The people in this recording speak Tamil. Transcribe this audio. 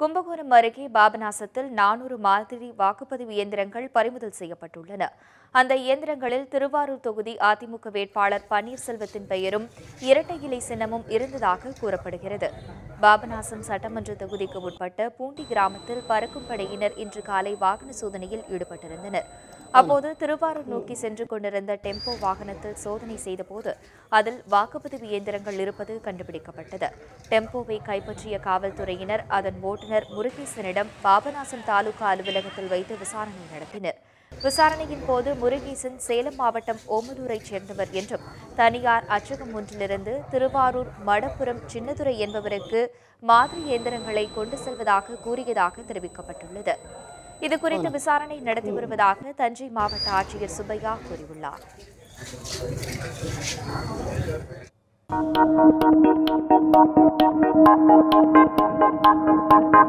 கும்பகோணம் அருகே பாபநாசத்தில் நானூறு மாதிரி வாக்குப்பதிவு இயந்திரங்கள் பறிமுதல் செய்யப்பட்டுள்ளன அந்த இயந்திரங்களில் திருவாரூர் தொகுதி அதிமுக வேட்பாளர் பன்னீர்செல்வத்தின் பெயரும் இரட்டை இலை சின்னமும் இருந்ததாக கூறப்படுகிறது பாபநாசம் சட்டமன்ற தொகுதிக்கு உட்பட்ட பூண்டி கிராமத்தில் பறக்கும் படையினர் இன்று காலை வாகன சோதனையில் ஈடுபட்டிருந்தனர் அப்போது திருவாரூர் நோக்கி சென்று கொண்டிருந்த டெம்போ வாகனத்தில் சோதனை செய்தபோது அதில் வாக்குப்பதிவு இயந்திரங்கள் இருப்பது கண்டுபிடிக்கப்பட்டது டெம்போவை கைப்பற்றிய காவல்துறையினர் அதன் ஓட்டுநர் முருகேசனிடம் பாபநாசம் தாலுகா அலுவலகத்தில் வைத்து விசாரணை நடத்தினர் விசாரணையின் போது முருகேசன் சேலம் மாவட்டம் ஓமலூரைச் சேர்ந்தவர் என்றும் தனியார் அச்சகம் ஒன்றிலிருந்து திருவாரூர் மடப்புரம் சின்னதுரை என்பவருக்கு மாதிரி இயந்திரங்களை கொண்டு செல்வதாக கூறியதாக தெரிவிக்கப்பட்டுள்ளது இதுகுறித்து விசாரணை நடத்தி வருவதாக தஞ்சை மாவட்ட ஆட்சியர் சுப்பையா கூறியுள்ளார் Thank you.